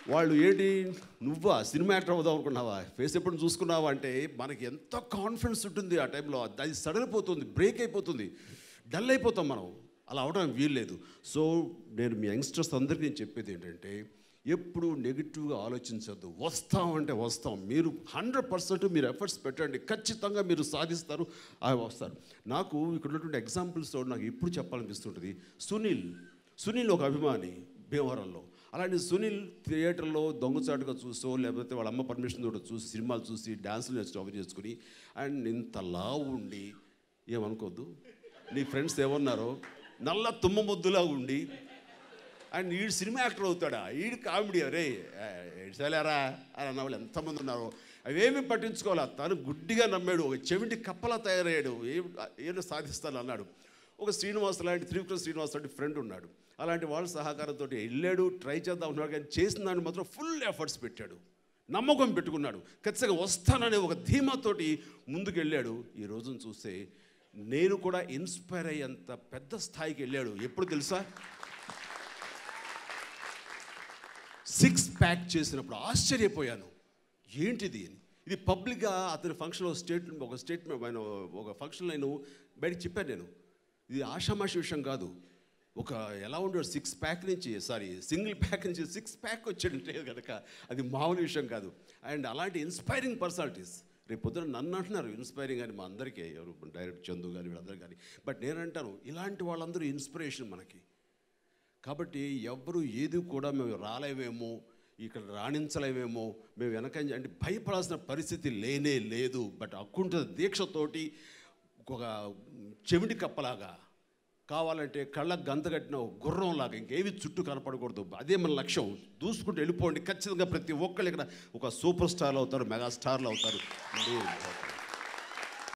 వాళ్ళు ఏంటి నువ్వా సినిమా యాక్టర్ అవుదాం అనుకున్నావా ఫేస్ ఎప్పుడు చూసుకున్నావా అంటే మనకి ఎంత కాన్ఫిడెన్స్ ఉంటుంది ఆ టైంలో అది సడలిపోతుంది బ్రేక్ అయిపోతుంది డల్ అయిపోతాం మనం అలా అవడం వీల్లేదు సో నేను మీ యంగ్స్టర్స్ అందరికీ నేను చెప్పేది ఏంటంటే ఎప్పుడు నెగిటివ్గా ఆలోచించద్దు వస్తాం అంటే వస్తాం మీరు హండ్రెడ్ పర్సెంట్ మీరు ఎఫర్ట్స్ పెట్టండి ఖచ్చితంగా మీరు సాధిస్తారు అవి వస్తారు నాకు ఇక్కడ ఉన్నటువంటి ఎగ్జాంపుల్స్ నాకు ఎప్పుడు చెప్పాలనిపిస్తుంటుంది సునీల్ సునీల్ ఒక అభిమాని భీమవరంలో అలాంటి సునీల్ థియేటర్లో దొంగచాటుగా చూసో లేకపోతే వాళ్ళ అమ్మ పర్మిషన్ తోటి చూసి సినిమాలు చూసి డాన్సులు నేర్చుకుని అవి చేసుకుని అండ్ ఇంత లావు ఉండి ఏమనుకోవద్దు నీ ఫ్రెండ్స్ ఏమన్నారో నల్ల తుమ్మ ముద్దులా ఉండి అండ్ ఈడు సినిమా యాక్టర్ అవుతాడా ఈడు కామెడీ అరే ఏడ్చలేరా అని అన్న వాళ్ళు ఎంతమంది ఉన్నారో అవేమీ పట్టించుకోవాలా తను గుడ్డిగా నమ్మాడు ఒక చెవిటి కప్పలా తయారయ్యాడు ఏం ఏదో సాధిస్తాను అన్నాడు ఒక శ్రీనివాస్ లాంటి త్రివిక్రమ్ శ్రీనివాస్ లాంటి ఫ్రెండ్ ఉన్నాడు అలాంటి వాళ్ళ సహకారంతో వెళ్ళాడు ట్రై చేద్దాం ఉన్నాడు కానీ చేసిన దాన్ని మాత్రం ఫుల్ ఎఫర్ట్స్ పెట్టాడు నమ్మకం పెట్టుకున్నాడు ఖచ్చితంగా వస్తాననే ఒక ధీమాతోటి ముందుకు వెళ్ళాడు ఈ రోజును చూస్తే నేను కూడా ఇన్స్పైర్ అయ్యేంత పెద్ద స్థాయికి వెళ్ళాడు ఎప్పుడు తెలుసా సిక్స్ ప్యాక్ చేసినప్పుడు ఆశ్చర్యపోయాను ఏంటిది అని ఇది పబ్లిక్గా అతని ఫంక్షన్లో స్టేట్ ఒక స్టేట్మెంట్ ఆయన ఒక ఫంక్షన్లో నేను బయటకు చెప్పాను నేను ఇది ఆషామాషి విషయం కాదు ఒక ఎలా ఉండేవాడు సిక్స్ ప్యాక్ నుంచి సారీ సింగిల్ ప్యాక్ నుంచి సిక్స్ ప్యాక్ వచ్చాడంటే కనుక అది మామూలు విషయం కాదు అండ్ అలాంటి ఇన్స్పైరింగ్ పర్సనాలిటీస్ రేపు పొద్దున నన్ను అంటున్నారు ఇన్స్పైరింగ్ అని మా అందరికీ ఎవరు డైరెక్ట్ చందు కానీ వీళ్ళందరూ కానీ బట్ నేనంటాను ఇలాంటి వాళ్ళందరూ ఇన్స్పిరేషన్ మనకి కాబట్టి ఎవ్వరు ఏది కూడా మేము రాలేమేమో ఇక్కడ రాణించలేమేమో మేము వెనక అంటే భయపడాల్సిన పరిస్థితి లేనే లేదు బట్ అకుంఠ దీక్షతోటి ఒక చెవిటి కప్పలాగా కావాలంటే కళ్ళకు గంత కట్టిన ఒక గుర్రంలాగా ఇంకేవి చుట్టూ కనపడకూడదు అదే మన లక్ష్యం దూసుకుంటూ వెళ్ళిపోండి ఖచ్చితంగా ప్రతి ఒక్కళ్ళు ఇక్కడ ఒక సూపర్ స్టార్లు అవుతారు మెగా స్టార్లు అవుతారు